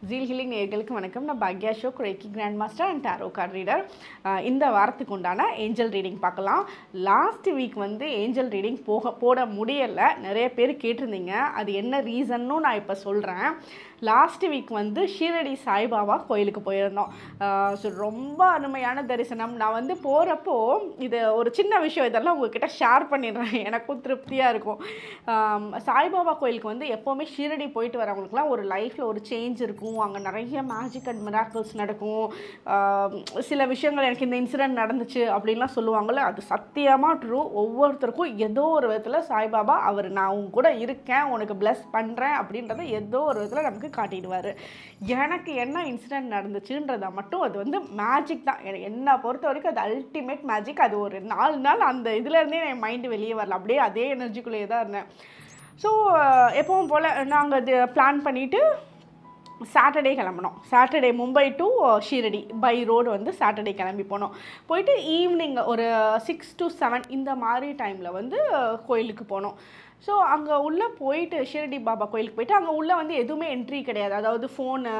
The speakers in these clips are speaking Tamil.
ஜீல் ஹீலிங் நேர்களுக்கு வணக்கம் நான் பாக்யா ஷோக் reiki grand master and tarot card reader இந்த வாரத்துக்கு உண்டான ஏஞ்சல் ரீடிங் பார்க்கலாம் லாஸ்ட் வீக் வந்து ஏஞ்சல் ரீடிங் போக போட முடியலை நிறைய பேர் கேட்டிருந்தீங்க அது என்ன ரீசன்னும் நான் இப்போ சொல்கிறேன் லாஸ்ட் வீக் வந்து ஷீரடி சாய்பாபா கோயிலுக்கு போயிருந்தோம் ஸோ ரொம்ப அருமையான தரிசனம் நான் வந்து போகிறப்போ இது ஒரு சின்ன விஷயம் இதெல்லாம் உங்ககிட்ட ஷேர் பண்ணிடுறேன் எனக்கும் திருப்தியாக இருக்கும் ஆம், சாய்பாபா கோயிலுக்கு வந்து எப்போவுமே ஷீரடி போயிட்டு வரவங்களுக்குலாம் ஒரு லைஃப்பில் ஒரு சேஞ்ச் இருக்கும் அங்கே நிறைய மேஜிக் அண்ட் மிராக்கிள்ஸ் நடக்கும் ஆம், சில விஷயங்கள் எனக்கு இந்த இன்சிடென்ட் நடந்துச்சு அப்படின்லாம் சொல்லுவாங்கள்ல அது சத்தியமாக ட்ரூ ஒவ்வொருத்தருக்கும் ஏதோ ஒரு விதத்தில் சாய்பாபா அவர் நான் உங்க கூட இருக்கேன் உனக்கு bless பண்ணுறேன் அப்படின்றத ஏதோ ஒரு விதத்தில் நமக்கு காட்டிடுவார் எனக்கு என்ன இன்சிடென்ட் நடந்துச்சுன்றதை மட்டும் அது வந்து மேஜிக் தான் எனக்கு என்ன பொறுத்த வரைக்கும் அது அல்டிமேட் மேஜிக் அது ஒரு நாலு நாள் அந்த இதுலேருந்தே என் மைண்டு வெளியே வரல அப்படியே அதே எனர்ஜிக்குள்ளேயே தான் இருந்தேன் ஸோ எப்பவும் போல் நாங்கள் இது பிளான் பண்ணிவிட்டு சாட்டர்டே கிளம்பினோம் Saturday Mumbai to Shirdi by road வந்து சாட்டர்டே கிளம்பி போனோம் போயிட்டு ஈவினிங் ஒரு சிக்ஸ் டு செவன் இந்த மாதிரி டைமில் வந்து கோயிலுக்கு போனோம் ஸோ அங்கே உள்ளே போயிட்டு ஷீரடி பாபா கோயிலுக்கு போயிட்டு அங்கே உள்ளே வந்து எதுவுமே என்ட்ரி கிடையாது அதாவது ஃபோனு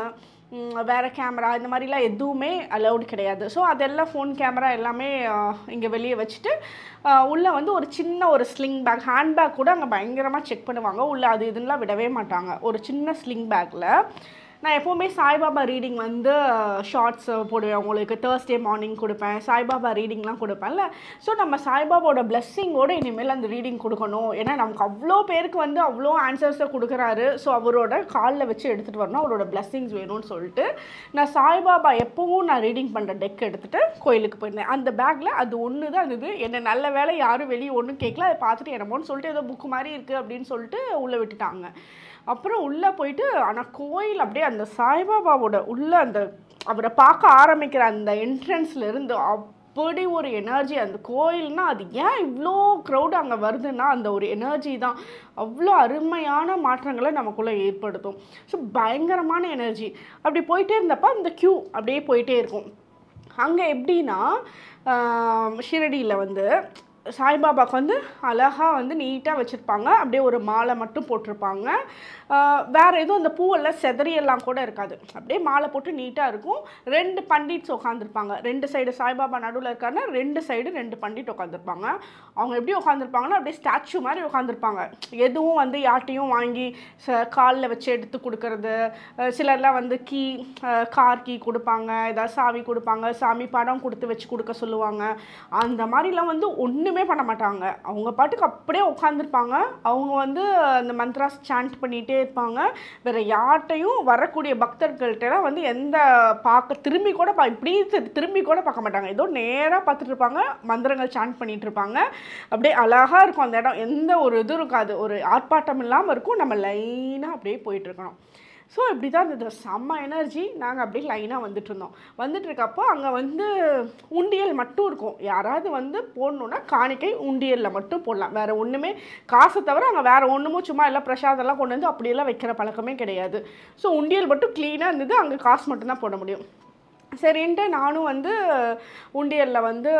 வேறு கேமரா இந்த மாதிரிலாம் எதுவுமே அலௌடு கிடையாது ஸோ அதெல்லாம் ஃபோன் கேமரா எல்லாமே இங்கே வெளியே வச்சுட்டு உள்ளே வந்து ஒரு சின்ன ஒரு ஸ்லிங் பேக் ஹேண்ட் பேக் கூட அங்கே பயங்கரமாக செக் பண்ணுவாங்க உள்ளே அது இதுன்னெலாம் விடவே மாட்டாங்க ஒரு சின்ன ஸ்லிங் பேக்கில் நான் எப்போவுமே சாய்பாபா ரீடிங் வந்து ஷார்ட்ஸ் போடுவேன் உங்களுக்கு தேர்ஸ்டே மார்னிங் கொடுப்பேன் சாய்பாபா ரீடிங்லாம் கொடுப்பேன்ல ஸோ நம்ம சாய்பாபாவோட பிளெஸ்ஸிங்கோடு இனிமேல் அந்த ரீடிங் கொடுக்கணும் ஏன்னா நமக்கு அவ்வளோ பேருக்கு வந்து அவ்வளோ ஆன்சர்ஸை கொடுக்குறாரு ஸோ அவரோட காலில் வச்சு எடுத்துகிட்டு வரணும் அவரோட பிளெஸ்ஸிங்ஸ் வேணும்னு சொல்லிட்டு நான் சாய்பாபா எப்போவும் நான் ரீடிங் பண்ணுற டெக் எடுத்துகிட்டு கோயிலுக்கு போயிருந்தேன் அந்த பேக்கில் அது ஒன்று தான் இருந்தது என்ன நல்ல வேலை யாரும் வெளியே ஒன்றும் கேட்கல அதை பார்த்துட்டு என்னமோன்னு சொல்லிட்டு ஏதோ புக்கு மாதிரி இருக்குது அப்படின்னு சொல்லிட்டு உள்ளே விட்டுட்டாங்க அப்புறம் உள்ளே போயிட்டு ஆனால் கோயில் அப்படியே அந்த சாய்பாபாவோட உள்ள அந்த அவரை பார்க்க ஆரம்பிக்கிற அந்த என்ட்ரன்ஸ்ல இருந்து அப்படி ஒரு எனர்ஜி அந்த கோயில்னா அது ஏன் இவ்வளோ க்ரௌடு அங்கே வருதுன்னா அந்த ஒரு எனர்ஜி தான் அவ்வளோ அருமையான மாற்றங்களை நமக்குள்ளே ஏற்படுத்தும் ஸோ பயங்கரமான எனர்ஜி அப்படி போயிட்டே இருந்தப்ப அந்த க்யூ அப்படியே போயிட்டே இருக்கும் அங்கே எப்படின்னா ஷிரடியில் வந்து சாய்பாபாவுக்கு வந்து அழகாக வந்து நீட்டாக வச்சுருப்பாங்க அப்படியே ஒரு மாலை மட்டும் போட்டிருப்பாங்க ஆஹ் வேற எதுவும் அந்த பூவெல்லாம் செதறியெல்லாம் கூட இருக்காது அப்படியே மாலை போட்டு நீட்டாக இருக்கும் ரெண்டு பண்டிட்ஸ் உட்காந்துருப்பாங்க ரெண்டு சைடு சாய்பாபா நடுவில் இருக்காருன்னா ரெண்டு சைடு ரெண்டு பண்டிட் உட்காந்துருப்பாங்க அவங்க எப்படி உட்காந்துருப்பாங்கன்னா அப்படியே ஸ்டாச்சு மாதிரி உட்காந்துருப்பாங்க எதுவும் வந்து யார்ட்டையும் வாங்கி ச காலில் வச்சு எடுத்து கொடுக்கறது அஹ் சிலர்லாம் வந்து கீ கார் கீ கொடுப்பாங்க ஏதாவது சாவி கொடுப்பாங்க சாமி படம் கொடுத்து வச்சு கொடுக்க சொல்லுவாங்க அந்த மாதிரிலாம் வந்து ஒன்றுமே பண்ண மாட்டாங்க அவங்க பாட்டுக்கு அப்படியே உட்காந்துருப்பாங்க அவங்க வந்து அந்த மந்த்ராஸ் சாண்ட் பண்ணிகிட்டே இருப்பாங்க வேற யார்கிட்டையும் வரக்கூடிய பக்தர்கள்ட்டலாம் வந்து எந்த பார்க்க திரும்பி கூட பா இப்படி தி- திரும்பி கூட பார்க்க மாட்டாங்க ஏதோ நேராக பார்த்துட்டு இருப்பாங்க மந்திரங்கள் சாண்ட் பண்ணிட்டு இருப்பாங்க அப்படியே அழகாக இருக்கும் அந்த இடம் எந்த ஒரு இது இருக்காது ஒரு ஆர்ப்பாட்டம் இல்லாமல் இருக்கும் நம்ம லைனாக அப்படியே போயிட்டு இருக்கணும் ஸோ இப்படி தான் இருந்தது செம்ம எனர்ஜி நாங்கள் அப்படியே லைனாக வந்துட்டு இருந்தோம் வந்துட்டு இருக்கப்போ அங்கே வந்து உண்டியல் மட்டும் இருக்கும் யாராவது வந்து போடணுன்னா காணிக்கை உண்டியலில் மட்டும் போடலாம் வேறு ஒன்றுமே காசை தவிர அங்கே வேறு ஒன்றுமும் சும்மா எல்லாம் பிரசாதம்லாம் கொண்டு வந்து அப்படியெல்லாம் வைக்கிற பழக்கமே கிடையாது ஸோ உண்டியல் மட்டும் க்ளீனாக இருந்தது அங்கே காசு மட்டும்தான் போட முடியும் சரின்ட்டு நானும் வந்து உண்டியலில் வந்து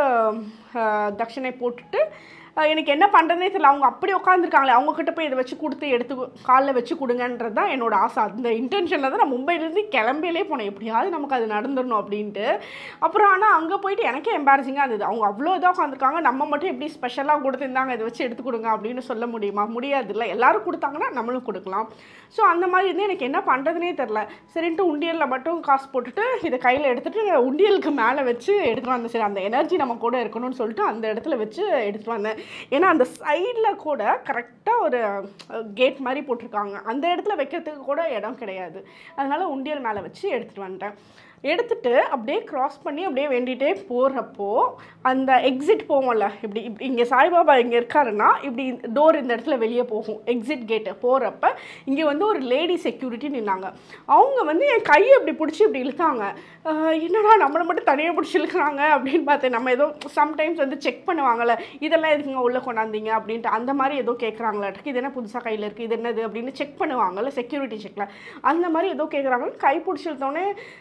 அஹ், தட்சணை போட்டுட்டு அஹ், எனக்கு என்ன பண்ணுறதுனே தெரியல அவங்க அப்படி உட்காந்துருக்காங்களே அவங்கக்கிட்ட போய் இதை வச்சு கொடுத்து எடுத்து காலில் வச்சு கொடுங்கன்றது தான் என்னோட ஆசை அந்த இன்டென்ஷனில் தான் நான் மும்பையிலேருந்து கிளம்பியிலே போனேன் எப்படியாவது நமக்கு அது நடந்துடணும் அப்படின்ட்டு அப்புறம் ஆனால் அங்கே போயிட்டு எனக்கே எம்பாரசிங்காக இருந்தது அவங்க அவ்வளோ இதாக உட்காந்துருக்காங்க நம்ம மட்டும் எப்படி ஸ்பெஷலாக கொடுத்துருந்தாங்க இதை வச்சு எடுத்து கொடுங்க அப்படின்னு சொல்ல முடியுமா முடியாது இல்லை எல்லாரும் கொடுத்தாங்கன்னா நம்மளும் கொடுக்கலாம் ஸோ அந்த மாதிரி இருந்து எனக்கு என்ன பண்ணுறதுனே தெரில சரின்ட்டு உண்டியலில் மட்டும் காசு போட்டுட்டு இதை கையில் எடுத்துகிட்டு உண்டியலுக்கு மேலே வச்சு எடுத்துகிட்டு வந்தேன் சரி அந்த எனர்ஜி நம்ம கூட இருக்கணும்னு சொல்லிட்டு அந்த இடத்துல வச்சு எடுத்துகிட்டு வந்தேன் ஏன்னா அந்த சைடில் கூட கரெக்டாக ஒரு கேட் மாதிரி போட்டிருக்காங்க அந்த இடத்துல வைக்கிறதுக்கு கூட இடம் கிடையாது அதனால் உண்டியல் மேலே வச்சு எடுத்துகிட்டு வந்துட்டேன் எடுத்துட்டு அப்படியே கிராஸ் பண்ணி அப்படியே வேண்டிகிட்டே போகிறப்போ அந்த எக்ஸிட் போவோம்ல இப்படி இப்படி இங்கே சாய்பாபா இங்கே இருக்காருன்னா இப்படி டோர் இந்த இடத்துல வெளியே போகும் எக்ஸிட் கேட்டு போகிறப்ப இங்கே வந்து ஒரு லேடி செக்யூரிட்டி நின்னாங்க அவங்க வந்து என் கையை இப்படி பிடிச்சி இப்படி இழுத்தாங்க ஆஹ் என்னடா நம்மளை மட்டும் தனியாக பிடிச்சி இழுக்கிறாங்க அப்படின்னு பார்த்தேன் நம்ம ஏதோ சம்டைம்ஸ் வந்து செக் பண்ணுவாங்கல்ல இதெல்லாம் எதுக்குங்க உள்ளே கொண்டாந்தீங்க அப்படின்ட்டு அந்த மாதிரி ஏதோ கேட்குறாங்களாட்டுக்கு இது என்ன புதுசாக கையில் இருக்குது இது என்னது அப்படின்னு செக் பண்ணுவாங்கல்ல செக்யூரிட்டி செக்கில் அந்த மாதிரி ஏதோ கேட்குறாங்க கை பிடிச்சி இழுத்தோடனே ஆஹ் என்ன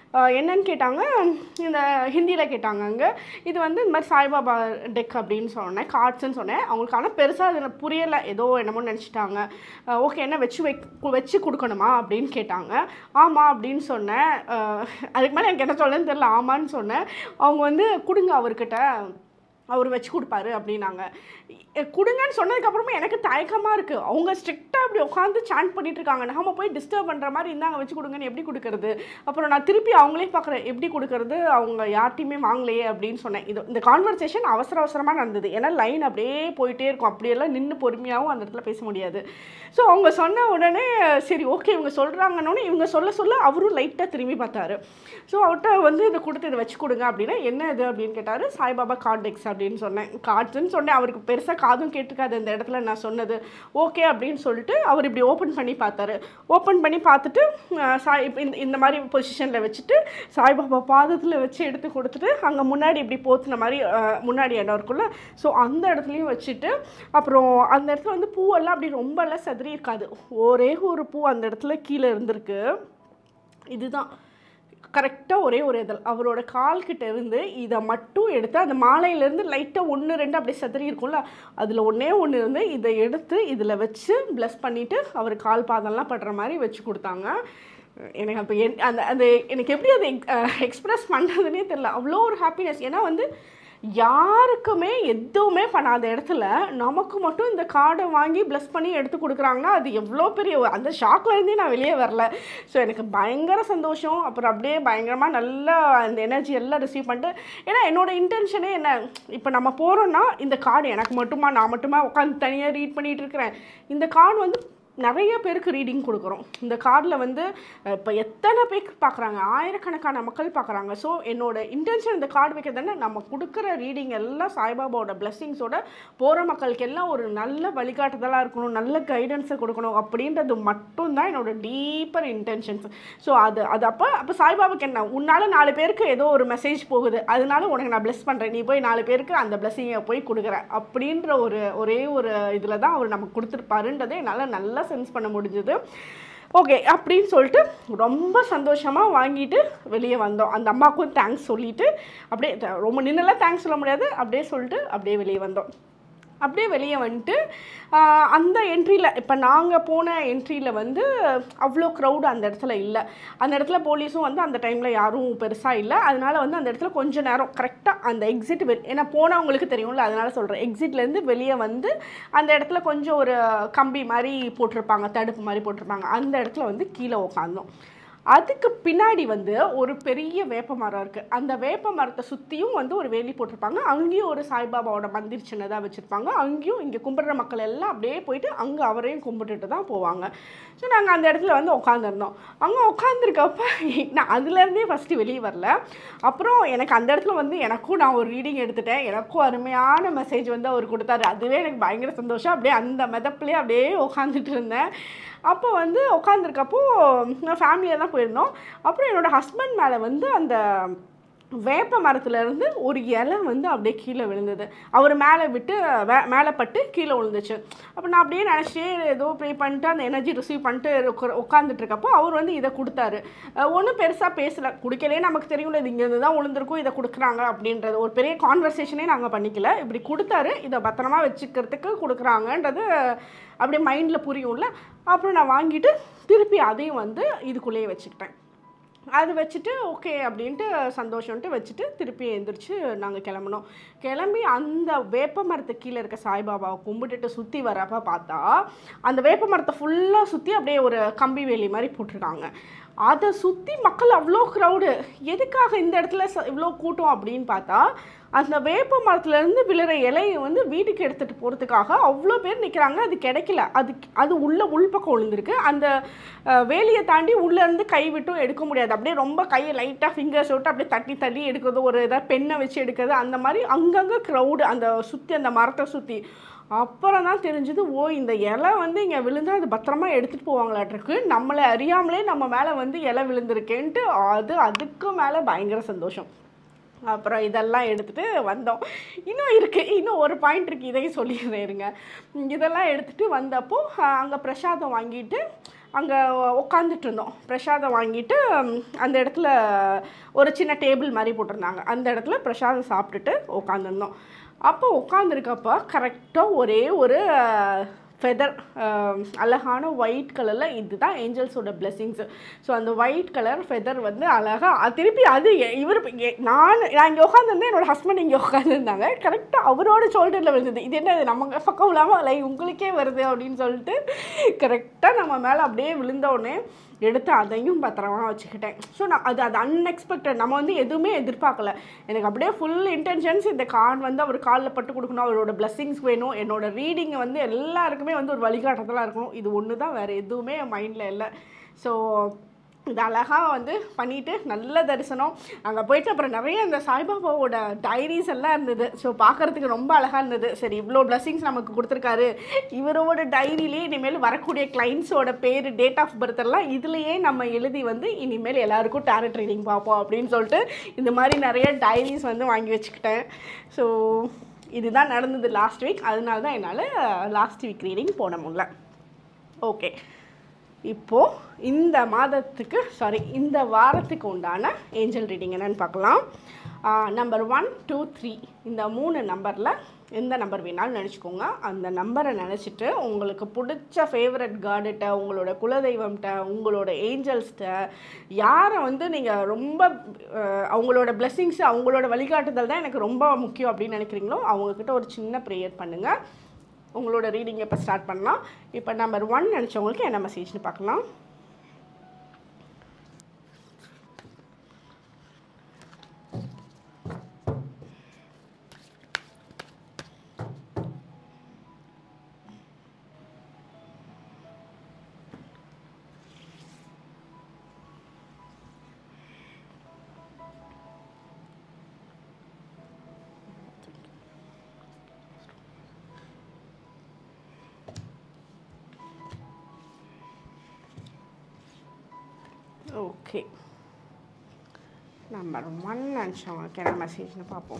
என்னன்னு கேட்டாங்க இந்த ஹிந்தியில் கேட்டாங்க அங்கே இது வந்து இந்த மாதிரி சாய்பாபா டெக் அப்படின்னு சொன்னேன் கார்ட்ஸ்ன்னு சொன்னேன் அவங்களுக்கு ஆனால் பெருசாக அது எனக்கு புரியலை ஏதோ என்னமோ நினச்சிட்டாங்க ஓகே என்ன வச்சு வை வச்சு கொடுக்கணுமா அப்படின்னு கேட்டாங்க ஆமாம் அப்படின்னு சொன்னேன் அஹ், அதுக்கு மேலே எனக்கு என்ன சொல்லணும்னு தெரியல ஆமான்னு சொன்னேன் அவங்க வந்து கொடுங்க அவர்கிட்ட அவர் வச்சு கொடுப்பாரு அப்படின்னாங்க இ- கொடுங்கன்னு சொன்னதுக்கப்புறமா எனக்கு தயக்கமாக இருக்குது அவங்க ஸ்ட்ரிக்டாக இப்படி உட்காந்து சாண்ட் பண்ணிட்டு இருக்காங்க நாம போய் டிஸ்டர்ப் பண்ணுற மாதிரி இருந்தாங்க வச்சு கொடுங்கன்னு எப்படி கொடுக்கறது அப்புறம் நான் திருப்பி அவங்களே பார்க்குறேன் எப்படி கொடுக்கறது அவங்க யார்ட்டையுமே வாங்கலையே அப்படின்னு சொன்னேன் இது இந்த கான்வர்சேஷன் அவசர அவசரமாக நடந்தது ஏன்னா லைன் அப்படியே போயிட்டே இருக்கும் அப்படியெல்லாம் நின்று பொறுமையாகவும் அந்த இடத்துல பேச முடியாது ஸோ அவங்க சொன்ன உடனே சரி ஓகே இவங்க சொல்கிறாங்கன்னு இவங்க சொல்ல சொல்ல அவரும் லைட்டாக திரும்பி பார்த்தாரு ஸோ அவர்கிட்ட வந்து இதை கொடுத்து இதை வச்சு கொடுங்க அப்படின்னா என்ன இது அப்படின்னு கேட்டார் சாய்பாபா கார்ட் டெக்ஸ் அப்படின்னு சொன்னேன் கார்ட்ஸ்ன்னு சொன்னேன் அவருக்கு பெருசாக காதும் கேட்டுக்காது அந்த இடத்துல நான் சொன்னது ஓகே அப்படின்னு சொல்லிட்டு அவர் இப்படி ஓப்பன் பண்ணி பார்த்தாரு ஓப்பன் பண்ணி பார்த்துட்டு அஹ், சாய் இப்ப இந்த இந்த மாதிரி பொசிஷனில் வச்சுட்டு சாய்பாபா பாதத்தில் வச்சு எடுத்து கொடுத்துட்டு அங்கே முன்னாடி இப்படி போத்துன மாதிரி அஹ், முன்னாடி இடம் இருக்குல்ல ஸோ அந்த இடத்துலையும் வச்சுட்டு அப்புறம் அந்த இடத்துல வந்து பூவெல்லாம் அப்படி ரொம்பலாம் செதறி இருக்காது ஒரே ஒரு பூ அந்த இடத்துல கீழே இருந்திருக்கு இதுதான் கரெக்டாக ஒரே ஒரு இதழ் அவரோட கால்கிட்ட இருந்து இதை மட்டும் எடுத்து அந்த மாலையிலேருந்து லைட்டாக ஒன்று ரெண்டு அப்படியே செதறி இருக்கும்ல அதில் ஒன்றே ஒன்று இருந்து இதை எடுத்து இதில் வச்சு ப்ளஸ் பண்ணிவிட்டு அவர் கால் பாதம்லாம் படுற மாதிரி வச்சு கொடுத்தாங்க எனக்கு அப்போ என் அந்த அந்த எனக்கு எப்படி அதை எக்ஸ்ப்ரெஸ் பண்ணுறதுனே தெரில அவ்வளோ ஒரு ஹாப்பினஸ் ஏன்னா வந்து யாருக்குமே எதுவுமே பண்ணாத இடத்துல நமக்கு மட்டும் இந்த கார்டை வாங்கி ப்ளஸ் பண்ணி எடுத்து கொடுக்குறாங்கன்னா அது எவ்வளோ பெரிய ஒரு- அந்த ஷாக்ல இருந்தே நான் வெளியே வரல ஸோ எனக்கு பயங்கர சந்தோஷம் அப்புறம் அப்படியே பயங்கரமாக நல்லா அந்த எனர்ஜி எல்லாம் ரிசீவ் பண்ணிட்டு ஏன்னா என்னோட இன்டென்ஷனே என்ன இப்போ நம்ம போகிறோன்னா இந்த கார்டு எனக்கு மட்டுமா நான் மட்டுமா உட்காந்து தனியாக ரீட் பண்ணிட்டு இருக்கிறேன் இந்த கார்டு வந்து நிறைய பேருக்கு ரீடிங் கொடுக்குறோம் இந்த கார்டில் வந்து இப்போ எத்தனை பேர் பார்க்குறாங்க ஆயிரக்கணக்கான மக்கள் பார்க்குறாங்க ஸோ என்னோட இன்டென்ஷன் இந்த கார்டு வைக்கிறதுனா நம்ம கொடுக்குற ரீடிங் எல்லாம் சாய்பாபாவோட பிளெஸ்ஸிங்ஸோட போகிற மக்களுக்கு எல்லாம் ஒரு நல்ல வழிகாட்டுதலாக இருக்கணும் நல்ல கைடன்ஸை கொடுக்கணும் அப்படின்றது மட்டும்தான் என்னோட டீப்பர் இன்டென்ஷன்ஸ் ஸோ அது அது அப்போ அப்போ சாய்பாபாக்கு என்ன உன்னால் நாலு பேருக்கு ஏதோ ஒரு மெசேஜ் போகுது அதனால உனக்கு நான் ப்ளெஸ் பண்ணுறேன் நீ போய் நாலு பேருக்கு அந்த பிளெஸ்ஸிங்கை போய் கொடுக்குற அப்படின்ற ஒரு ஒரே ஒரு இதில் தான் அவர் நமக்கு கொடுத்துருப்பாருன்றதை என்னால் நல்லா சென்ஸ் பண்ண முடிஞ்சுது ஓகே அப்படின்னு சொல்லிட்டு ரொம்ப சந்தோஷமாக வாங்கிட்டு வெளியே வந்தோம் அந்த அம்மாவுக்கும் தேங்க்ஸ் சொல்லிட்டு அப்படியே த- ரொம்ப நின்னெல்லாம் தேங்க்ஸ் சொல்ல முடியாது அப்படியே சொல்லிட்டு அப்படியே வெளியே வந்தோம் அப்படியே வெளியே வந்துட்டு ஆஹ், அந்த என்ட்ரியில் இப்போ நாங்கள் போன என்ட்ரியில் வந்து அவ்வளோ க்ரௌடு அந்த இடத்துல இல்லை அந்த இடத்துல போலீஸும் வந்து அந்த டைமில் யாரும் பெருசாக இல்லை அதனால வந்து அந்த இடத்துல கொஞ்ச நேரம் கரெக்டாக அந்த எக்ஸிட் வெ ஏன்னா போனவங்களுக்கு தெரியும்ல அதனால சொல்கிறேன் எக்ஸிட்லேருந்து வெளியே வந்து அந்த இடத்துல கொஞ்சம் ஒரு கம்பி மாதிரி போட்டிருப்பாங்க தடுப்பு மாதிரி போட்டிருப்பாங்க அந்த இடத்துல வந்து கீழே உட்காந்தோம் அதுக்கு பின்னாடி வந்து ஒரு பெரிய வேப்ப மரம் இருக்குது அந்த வேப்ப மரத்தை சுற்றியும் வந்து ஒரு வேலி போட்டிருப்பாங்க அங்கேயும் ஒரு சாய்பாபாவோட மந்திர் சின்னதாக வச்சுருப்பாங்க அங்கேயும் இங்கே கும்பிடுற மக்கள் எல்லாம் அப்படியே போயிட்டு அங்கே அவரையும் கும்பிட்டுட்டு தான் போவாங்க ஸோ நாங்கள் அந்த இடத்துல வந்து உட்காந்துருந்தோம் அங்கே உட்காந்துருக்கப்ப நான் அதுலேருந்தே ஃபஸ்ட்டு வெளியே வரல அப்புறம் எனக்கு அந்த இடத்துல வந்து எனக்கும் நான் ஒரு ரீடிங் எடுத்துட்டேன் எனக்கும் அருமையான மெசேஜ் வந்து அவர் கொடுத்தாரு அதுவே எனக்கு பயங்கர சந்தோஷம் அப்படியே அந்த மெதப்புலேயே அப்படியே உட்காந்துட்டு இருந்தேன் அப்போ வந்து உட்காந்துருக்கப்போ நான் ஃபேமிலியாக தான் போயிருந்தோம் அப்புறம் என்னோடய ஹஸ்பண்ட் மேலே வந்து அந்த வேப்ப மரத்துல இருந்து ஒரு இலை வந்து அப்படியே கீழே விழுந்தது அவர் மேலே விட்டு வே மேலே பட்டு கீழே விழுந்துச்சு அப்போ நான் அப்படியே நினச்சிட்டே ஏதோ ப்ரே பண்ணிட்டு அந்த எனர்ஜி ரிசீவ் பண்ணிட்டு உட்கா- உட்காந்துட்டு இருக்கப்போ அவர் வந்து இதை கொடுத்தாரு ஒன்றும் பெருசாக பேசலை குடிக்கலே நமக்கு தெரியும்ல இது இங்கேருந்து தான் விழுந்திருக்கும் இதை கொடுக்குறாங்க அப்படின்றது ஒரு பெரிய கான்வர்சேஷனே நாங்கள் பண்ணிக்கல இப்படி கொடுத்தாரு இதை பத்திரமா வச்சுக்கிறதுக்கு கொடுக்குறாங்கன்றது அப்படியே மைண்டில் புரியும்ல அப்புறம் நான் வாங்கிட்டு திருப்பி அதையும் வந்து இதுக்குள்ளேயே வச்சுக்கிட்டேன் அது வச்சுட்டு ஓகே அப்படின்ட்டு சந்தோஷம்ன்ட்டு வச்சுட்டு திருப்பி எழுந்திரிச்சு நாங்கள் கிளம்புனோம் கிளம்பி அந்த வேப்ப மரத்து கீழே இருக்க சாய்பாபாவை கும்பிட்டுட்டு சுற்றி வரப்ப பார்த்தா அந்த வேப்ப மரத்தை ஃபுல்லாக சுற்றி அப்படியே ஒரு கம்பி வேலி மாதிரி போட்டிருக்காங்க அதை சுற்றி மக்கள் அவ்வளோ க்ரௌடு எதுக்காக இந்த இடத்துல ச- இவ்வளோ கூட்டம் அப்படின்னு பார்த்தா அந்த வேப்ப மரத்துலேருந்து விழுற இலையை வந்து வீட்டுக்கு எடுத்துகிட்டு போகிறதுக்காக அவ்வளோ பேர் நிற்கிறாங்க அது கிடைக்கல அது அது உள்ள உள்பக்கம் விழுந்திருக்கு அந்த அஹ், வேலியை தாண்டி உள்ளேருந்து கை விட்டும் எடுக்க முடியாது அப்படியே ரொம்ப கையை லைட்டாக ஃபிங்கர்ஸ் விட்டு அப்படியே தட்டி தள்ளி எடுக்கிறது ஒரு இதாக பெண்ணை வச்சு எடுக்கிறது அந்த மாதிரி அங்கங்கே க்ரௌடு அந்த சுற்றி அந்த மரத்தை சுற்றி அப்புறம் தான் தெரிஞ்சது ஓ இந்த இலை வந்து இங்கே விழுந்தா அது பத்திரமா எடுத்துகிட்டு போவாங்களாட்டிருக்கு நம்மளை அறியாமலே நம்ம மேலே வந்து இலை விழுந்திருக்கேன்ட்டு அது அதுக்கு மேலே பயங்கர சந்தோஷம் அப்புறம் இதெல்லாம் எடுத்துகிட்டு வந்தோம் இன்னும் இருக்குது இன்னும் ஒரு பாயிண்ட் இருக்குது இதையும் சொல்லிடுறேன் இருங்க இதெல்லாம் எடுத்துகிட்டு வந்தப்போ அங்கே பிரசாதம் வாங்கிட்டு அங்கே உட்காந்துட்டு இருந்தோம் பிரசாதம் வாங்கிட்டு ம், அந்த இடத்துல ஒரு சின்ன டேபிள் மாதிரி போட்டிருந்தாங்க அந்த இடத்துல பிரசாதம் சாப்பிட்டுட்டு உட்காந்துருந்தோம் அப்போ உட்காந்துருக்கப்ப கரெக்டாக ஒரே ஒரு ஃபெதர் அழகான ஒயிட் கலரில் இதுதான் ஏஞ்சல்ஸோட பிளெஸிங்ஸு ஸோ அந்த ஒயிட் கலர் ஃபெதர் வந்து அழகாக திருப்பி அது எ- இவர் எ- நான் நான் இங்கே உட்காந்துருந்தேன் என்னோட ஹஸ்பண்ட் இங்கே உட்காந்துருந்தாங்க கரெக்டாக அவரோட ஷோல்டரில் விழுந்தது இது என்ன இது நம்ம பக்கம் இல்லாமல் லைக் உங்களுக்கே வருது அப்படின்னு சொல்லிட்டு கரெக்டாக நம்ம மேலே அப்படியே விழுந்த உடனே எடுத்து அதையும் பத்திரமா வச்சுக்கிட்டேன் ஸோ நான் அது அது அன்எக்ஸ்பெக்டட் நம்ம வந்து எதுவுமே எதிர்பார்க்கல எனக்கு அப்படியே ஃபுல் இன்டென்ஷன்ஸ் இந்த கார்டு வந்து அவர் காலில் பட்டு கொடுக்கணும் அவரோட blessings வேணும் என்னோட ரீடிங்கை வந்து எல்லாருக்குமே வந்து ஒரு வழிகாட்டுதலாக இருக்கணும் இது ஒன்று தான் வேறு எதுவுமே என் மைண்டில் இல்லை ஸோ இது அழகாக வந்து பண்ணிட்டு நல்ல தரிசனம் அங்கே போயிட்டு அப்புறம் நிறைய இந்த சாய்பாபாவோட டைரிஸ் எல்லாம் இருந்தது ஸோ பார்க்கறதுக்கு ரொம்ப அழகாக இருந்தது சரி இவ்வளோ blessings நமக்கு கொடுத்துருக்காரு இவரோட டைரியிலே இனிமேல் வரக்கூடிய கிளைண்ட்ஸோட பேர் டேட் ஆஃப் பர்த் எல்லாம் இதுலேயே நம்ம எழுதி வந்து இனிமேல் எல்லாருக்கும் டேரட் ரீடிங் பார்ப்போம் அப்படின்னு சொல்லிட்டு இந்த மாதிரி நிறைய டைரிஸ் வந்து வாங்கி வச்சுக்கிட்டேன் ஸோ இதுதான் நடந்தது லாஸ்ட் வீக் அதனால தான் என்னால் லாஸ்ட் வீக் ரீடிங் போட முடியல ஓகே இப்போது இந்த மாதத்துக்கு சாரி இந்த வாரத்துக்கு உண்டான ஏஞ்சல் ரீடிங் என்னன்னு பார்க்கலாம் நம்பர் ஒன் டூ த்ரீ இந்த மூணு நம்பரில் எந்த நம்பர் வேணாலும் நினச்சிக்கோங்க அந்த நம்பரை நினச்சிட்டு உங்களுக்கு பிடிச்ச ஃபேவரட் கார்டுகிட்ட உங்களோட குலதெய்வம்கிட்ட உங்களோட ஏஞ்சல்ஸ்கிட்ட யாரை வந்து நீங்கள் ரொம்ப அஹ், அவங்களோட blessings அவங்களோட வழிகாட்டுதல் தான் எனக்கு ரொம்ப முக்கியம் அப்படின்னு நினைக்கிறீங்களோ அவங்கக்கிட்ட ஒரு சின்ன ப்ரேயர் பண்ணுங்கள் உங்களோட ரீடிங் இப்போ ஸ்டார்ட் பண்ணலாம் இப்போ நம்பர் ஒன் நினச்சவங்களுக்கு என்ன மெசேஜ்னு பார்க்கலாம் ஓகே நம்பர் ஒன் நினச்சவங்களுக்கு என்ன மெசேஜ்னு பார்ப்போம்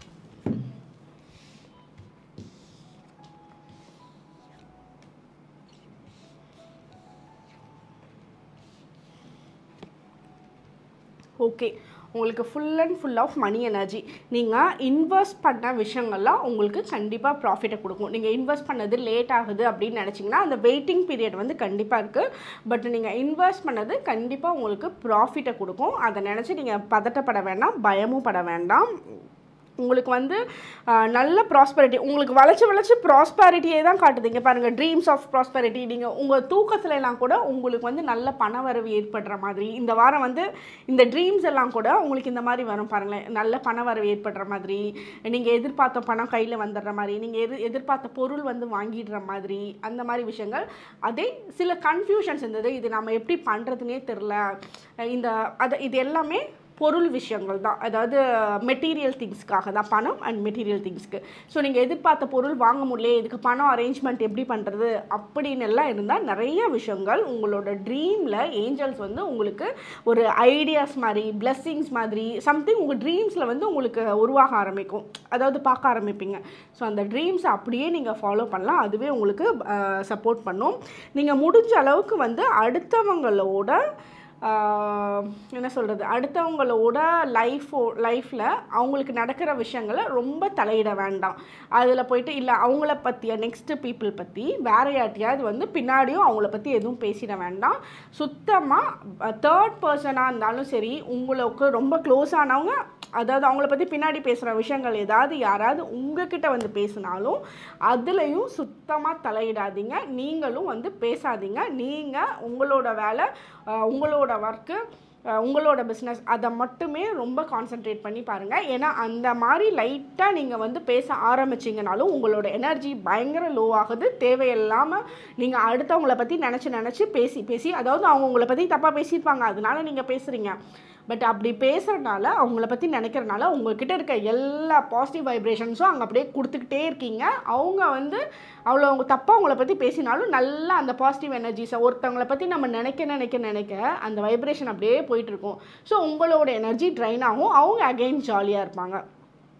ஓகே உங்களுக்கு full and full of money energy நீங்கள் இன்வெஸ்ட் பண்ண விஷயங்கள்லாம் உங்களுக்கு கண்டிப்பாக ப்ராஃபிட்டை கொடுக்கும் நீங்கள் இன்வெஸ்ட் பண்ணது லேட் ஆகுது அப்படின்னு நினச்சிங்கன்னா அந்த வெயிட்டிங் பீரியட் வந்து கண்டிப்பாக இருக்குது பட் நீங்கள் இன்வெஸ்ட் பண்ணது கண்டிப்பாக உங்களுக்கு ப்ராஃபிட்டை கொடுக்கும் அதை நினச்சி நீங்கள் பதட்டப்பட வேண்டாம் பயமும் பட வேண்டாம் உங்களுக்கு வந்து ஆஹ், நல்ல ப்ராஸ்பரிட்டி உங்களுக்கு வளைச்சு வளைச்சு ப்ராஸ்பாரிட்டியே தான் காட்டுது இங்கே பாருங்கள் ட்ரீம்ஸ் ஆஃப் ப்ராஸ்பரிட்டி நீங்கள் உங்கள் தூக்கத்துல எல்லாம் கூட உங்களுக்கு வந்து நல்ல பணவரவு ஏற்படுற மாதிரி இந்த வாரம் வந்து இந்த ட்ரீம்ஸ் எல்லாம் கூட உங்களுக்கு இந்த மாதிரி வரும் பாருங்களேன் நல்ல பணவரவு ஏற்படுற மாதிரி நீங்கள் எதிர்பார்த்த பணம் கையில் வந்துடுற மாதிரி நீங்கள் எதிர் எதிர்பார்த்த பொருள் வந்து வாங்கிடுற மாதிரி அந்த மாதிரி விஷயங்கள் அதே சில கன்ஃபியூஷன்ஸ் இருந்தது இது நம்ம எப்படி பண்ணுறதுனே தெரில இந்த அது இது எல்லாமே பொருள் விஷயங்கள் தான் அதாவது மெட்டீரியல் திங்ஸ்க்காக தான் பணம் அண்ட் மெட்டீரியல் திங்ஸ்க்கு ஸோ நீங்கள் எதிர்பார்த்த பொருள் வாங்க முடியல இதுக்கு பணம் அரேஞ்ச்மெண்ட் எப்படி பண்ணுறது அப்படின்னு எல்லாம் இருந்தால் நிறைய விஷயங்கள் உங்களோட ட்ரீமில் ஏஞ்சல்ஸ் வந்து உங்களுக்கு ஒரு ஐடியாஸ் மாதிரி blessings மாதிரி சம்திங் உங்கள் ட்ரீம்ஸில் வந்து உங்களுக்கு உருவாக ஆரம்பிக்கும் அதாவது பார்க்க ஆரம்பிப்பீங்க ஸோ அந்த ட்ரீம்ஸை அப்படியே நீங்கள் ஃபாலோ பண்ணலாம் அதுவே உங்களுக்கு சப்போர்ட் பண்ணும் நீங்கள் முடிஞ்ச அளவுக்கு வந்து அடுத்தவங்களோட ஆஹ் என்ன சொல்கிறது அடுத்தவங்களோட லைஃபோ லைஃப்பில் அவங்களுக்கு நடக்கிற விஷயங்களை ரொம்ப தலையிட வேண்டாம் அதில் போயிட்டு இல்லை அவங்கள பற்றிய நெக்ஸ்ட்டு பீப்புள் பற்றி வேற யார்ட்டையாவது வந்து பின்னாடியும் அவங்கள பற்றி எதுவும் பேசிட வேண்டாம் சுத்தமாக தேர்ட் பர்சனாக இருந்தாலும் சரி உங்களுக்கு ரொம்ப க்ளோஸ் ஆனவங்க அதாவது அவங்கள பற்றி பின்னாடி பேசுகிற விஷயங்கள் ஏதாவது யாராவது உங்ககிட்ட வந்து பேசினாலும் அதுலேயும் சுத்தமாக தலையிடாதீங்க நீங்களும் வந்து பேசாதீங்க நீங்கள் உங்களோட வேலை அஹ், உங்களோட ஒர்க்கு உங்களோட பிஸ்னஸ் அதை மட்டுமே ரொம்ப கான்சென்ட்ரேட் பண்ணி பாருங்கள் ஏன்னா அந்த மாதிரி லைட்டாக நீங்கள் வந்து பேச ஆரம்பிச்சிங்கனாலும் உங்களோட எனர்ஜி பயங்கர லோ ஆகுது தேவையில்லாமல் நீங்கள் அடுத்தவங்கள பற்றி நினச்சி நினச்சி பேசி பேசி அதாவது அவங்க உங்களை பற்றி தப்பாக பேசியிருப்பாங்க அதனால நீங்கள் பேசுகிறீங்க பட் அப்படி பேசுகிறனால அவங்கள பற்றி நினைக்கிறனால உங்ககிட்ட இருக்க எல்லா பாசிட்டிவ் வைப்ரேஷன்ஸும் அங்கே அப்படியே கொடுத்துக்கிட்டே இருக்கீங்க அவங்க வந்து அவ்வளோ அவங்க தப்பாக அவங்கள பற்றி பேசினாலும் நல்லா அந்த பாசிட்டிவ் எனர்ஜிஸை ஒருத்தவங்கள பற்றி நம்ம நினைக்க நினைக்க நினைக்க அந்த வைப்ரேஷன் அப்படியே போயிட்டுருக்கும் ஸோ உங்களோட எனர்ஜி ட்ரைன் ஆகும் அவங்க அகைன் ஜாலியாக இருப்பாங்க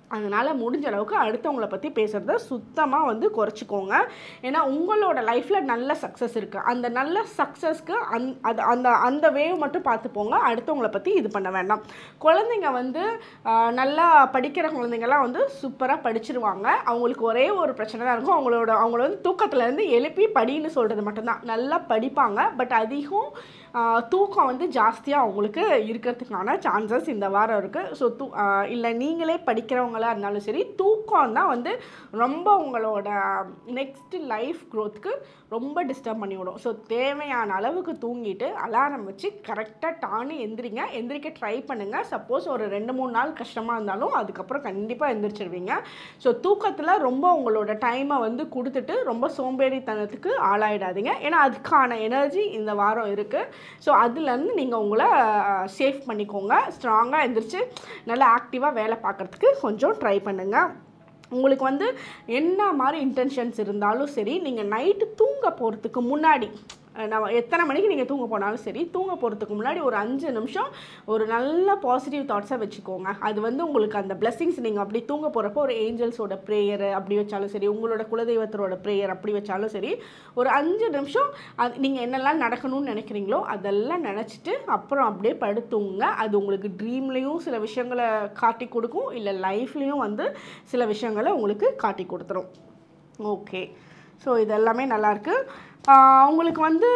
அதனால் முடிஞ்ச அளவுக்கு அடுத்தவங்கள பற்றி பேசுகிறத சுத்தமாக வந்து குறைச்சிக்கோங்க ஏன்னா உங்களோட லைஃப்பில் நல்ல சக்ஸஸ் இருக்குது அந்த நல்ல சக்ஸஸ்க்கு அந் அது அந்த அந்த வேவ் மட்டும் பார்த்துப்போங்க அடுத்தவங்கள பற்றி இது பண்ண வேண்டாம் குழந்தைங்க வந்து ஆஹ், நல்லா படிக்கிற குழந்தைங்கலாம் வந்து சூப்பராக படிச்சிருவாங்க அவங்களுக்கு ஒரே ஒரு பிரச்சனை தான் இருக்கும் அவங்களோட அவங்கள வந்து தூக்கத்துலேருந்து எழுப்பி படின்னு சொல்கிறது மட்டும்தான் நல்லா படிப்பாங்க பட் அதிகம் ஆஹ், தூக்கம் வந்து ஜாஸ்தியாக அவங்களுக்கு இருக்கிறதுக்கான சான்சஸ் இந்த வாரம் இருக்குது ஸோ தூ இல்லை நீங்களே படிக்கிறவங்களா இருந்தாலும் சரி தூக்கம் தான் வந்து ரொம்ப உங்களோட நெக்ஸ்ட் லைஃப் க்ரோத்துக்கு ரொம்ப டிஸ்டர்ப் பண்ணிவிடும் ஸோ தேவையான அளவுக்கு தூங்கிட்டு அலாரம் வச்சு கரெக்டாக டான்னு எந்திரிங்க எந்திரிக்க ட்ரை பண்ணுங்கள் சப்போஸ் ஒரு ரெண்டு மூணு நாள் கஷ்டமாக இருந்தாலும் அதுக்கப்புறம் கண்டிப்பாக எந்திரிச்சிருவீங்க ஸோ தூக்கத்தில் ரொம்ப உங்களோட டைமை வந்து கொடுத்துட்டு ரொம்ப சோம்பேறித்தனத்துக்கு ஆளாயிடாதீங்க ஏன்னா அதுக்கான எனர்ஜி இந்த வாரம் இருக்குது ஸோ அதுலேருந்து நீங்கள் உங்களை சேஃப் பண்ணிக்கோங்க ஸ்ட்ராங்காக எந்திரிச்சு நல்லா ஆக்டிவாக வேலை பார்க்குறதுக்கு கொஞ்சம் ட்ரை பண்ணுங்கள் உங்களுக்கு வந்து என்ன மாதிரி இன்டென்ஷன்ஸ் இருந்தாலும் சரி நீங்கள் நைட்டு தூங்க போகிறதுக்கு முன்னாடி அஹ், நம்ம எத்தனை மணிக்கு நீங்கள் தூங்க போனாலும் சரி தூங்க போகிறதுக்கு முன்னாடி ஒரு அஞ்சு நிமிஷம் ஒரு நல்ல பாசிட்டிவ் தாட்ஸை வச்சுக்கோங்க அது வந்து உங்களுக்கு அந்த blessings நீங்கள் அப்படி தூங்க போகிறப்போ ஒரு ஏஞ்சல்ஸோட ப்ரேயர் அப்படி வச்சாலும் சரி உங்களோட குலதெய்வத்தரோட ப்ரேயர் அப்படி வச்சாலும் சரி ஒரு அஞ்சு நிமிஷம் அது நீங்கள் என்னெல்லாம் நடக்கணும்னு நினைக்கிறீங்களோ அதெல்லாம் நினச்சிட்டு அப்புறம் அப்படியே படுத்துங்க அது உங்களுக்கு ட்ரீம்லேயும் சில விஷயங்களை காட்டி கொடுக்கும் இல்லை லைஃப்லேயும் வந்து சில விஷயங்களை உங்களுக்கு காட்டி கொடுத்துரும் ஓகே ஸோ இதெல்லாமே நல்லாயிருக்கு உங்களுக்கு வந்து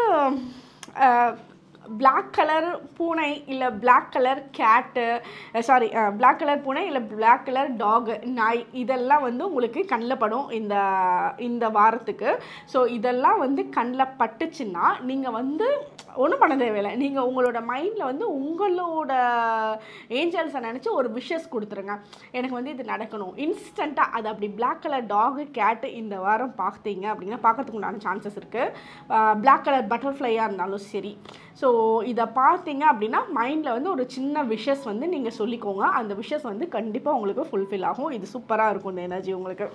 பிளாக் கலர் பூனை இல்லை black colour cat sorry black colour பூனை இல்லை பிளாக் கலர் டாக் நாய் இதெல்லாம் வந்து உங்களுக்கு கண்ணில் படும் இந்த இந்த வாரத்துக்கு ஸோ இதெல்லாம் வந்து கண்ணில் பட்டுச்சுன்னா நீங்கள் வந்து ஒன்றும் பண்ண தேவையில்லை நீங்கள் உங்களோட மைண்டில் வந்து உங்களோட ஏஞ்சல்ஸை நினச்சி ஒரு விஷஸ் கொடுத்துருங்க எனக்கு வந்து இது நடக்கணும் இன்ஸ்டண்ட்டாக அது அப்படி பிளாக் கலர் டாகு கேட்டு இந்த வாரம் பார்த்தீங்க அப்படின்னா பார்க்கறதுக்கு உண்டான சான்சஸ் இருக்குது பிளாக் கலர் பட்டர்ஃப்ளையாக இருந்தாலும் சரி ஸோ இதை பார்த்தீங்க அப்படின்னா மைண்டில் வந்து ஒரு சின்ன விஷஸ் வந்து நீங்கள் சொல்லிக்கோங்க அந்த விஷஸ் வந்து கண்டிப்பாக உங்களுக்கு ஃபுல்ஃபில் ஆகும் இது சூப்பராக இருக்கும் இந்த எனர்ஜி உங்களுக்கு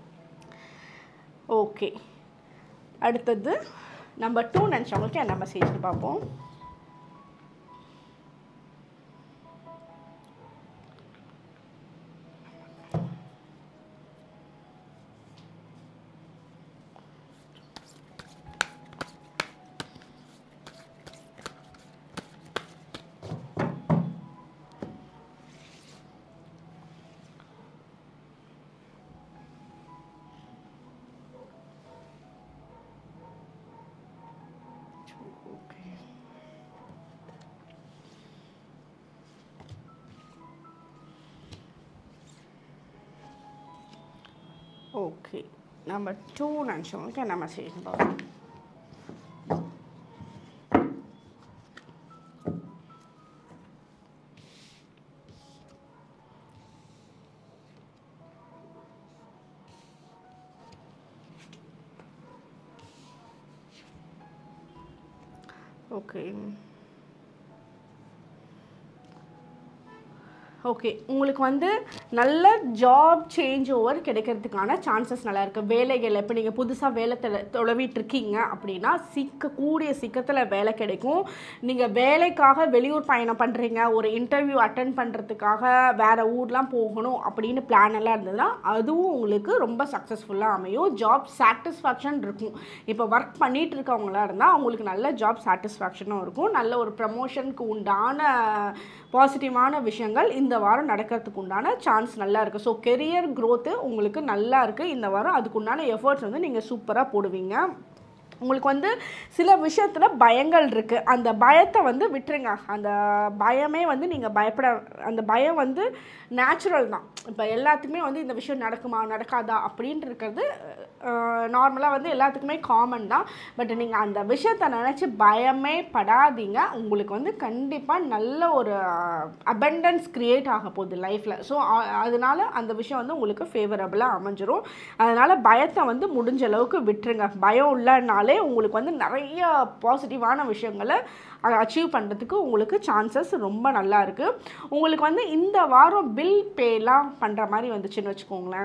ஓகே அடுத்தது நம்பர் டூ நினச்சவங்களுக்கு என்ன மெசேஜ்னு பார்ப்போம் ஓகே ஓகே நம்பர் டூ நினச்சவங்களுக்கு என்ன மெசேஜ்னு பார்ப்போம் ஓகே ஓகே உங்களுக்கு வந்து நல்ல ஜாப் சேஞ்ச் ஓவர் கிடைக்கிறதுக்கான சான்சஸ் நல்லா இருக்குது வேலைகள் இப்போ நீங்கள் புதுசாக வேலை தொ தொலைவிட்டு இருக்கீங்க அப்படின்னா சீக்க கூடிய சீக்கிரத்தில் வேலை கிடைக்கும் நீங்கள் வேலைக்காக வெளியூர் பயணம் பண்ணுறீங்க ஒரு இன்டர்வியூ அட்டன் பண்ணுறதுக்காக வேறு ஊர்லாம் போகணும் அப்படின்னு பிளான் எல்லாம் இருந்ததுன்னா அதுவும் உங்களுக்கு ரொம்ப சக்ஸஸ்ஃபுல்லாக அமையும் ஜாப் சாட்டிஸ்ஃபேக்ஷன் இருக்கும் இப்போ ஒர்க் பண்ணிட்டு இருக்கவங்களா இருந்தால் அவங்களுக்கு நல்ல ஜாப் சாட்டிஸ்ஃபேக்ஷனும் இருக்கும் நல்ல ஒரு ப்ரமோஷனுக்கு உண்டான பாசிட்டிவான விஷயங்கள் இந்த வாரம் நடக்கிறதுக்கு உண்டான சான்ஸ் நல்லா இருக்குது ஸோ கெரியர் growth உங்களுக்கு நல்லா இருக்குது இந்த வாரம் அதுக்கு உண்டான எஃபர்ட்ஸ் வந்து நீங்கள் சூப்பராக போடுவீங்க உங்களுக்கு வந்து சில விஷயத்தில் பயங்கள் இருக்குது அந்த பயத்தை வந்து விட்டுருங்க அந்த பயமே வந்து நீங்கள் பயப்பட அந்த பயம் வந்து நேச்சுரல் தான் இப்போ எல்லாத்துக்குமே வந்து இந்த விஷயம் நடக்குமா நடக்காதா அப்படின்ட்டு இருக்கிறது நார்மலாக வந்து எல்லாத்துக்குமே காமன் தான் பட் நீங்கள் அந்த விஷயத்தை நினச்சி பயமே படாதீங்க உங்களுக்கு வந்து கண்டிப்பாக நல்ல ஒரு அபண்டன்ஸ் க்ரியேட் ஆக போகுது லைஃப்பில் ஸோ அதனால அந்த விஷயம் வந்து உங்களுக்கு ஃபேவரபுளாக அமைஞ்சிரும் அதனால் பயத்தை வந்து முடிஞ்ச அளவுக்கு விட்டுருங்க பயம் இல்லைனாலே உங்களுக்கு வந்து நிறைய பாசிட்டிவான விஷயங்களை அச்சீவ் பண்ணுறதுக்கு உங்களுக்கு சான்சஸ் ரொம்ப நல்லா இருக்குது உங்களுக்கு வந்து இந்த வாரம் பில் பேலாம் பண்ணுற மாதிரி வந்துச்சுன்னு வச்சுக்கோங்களேன்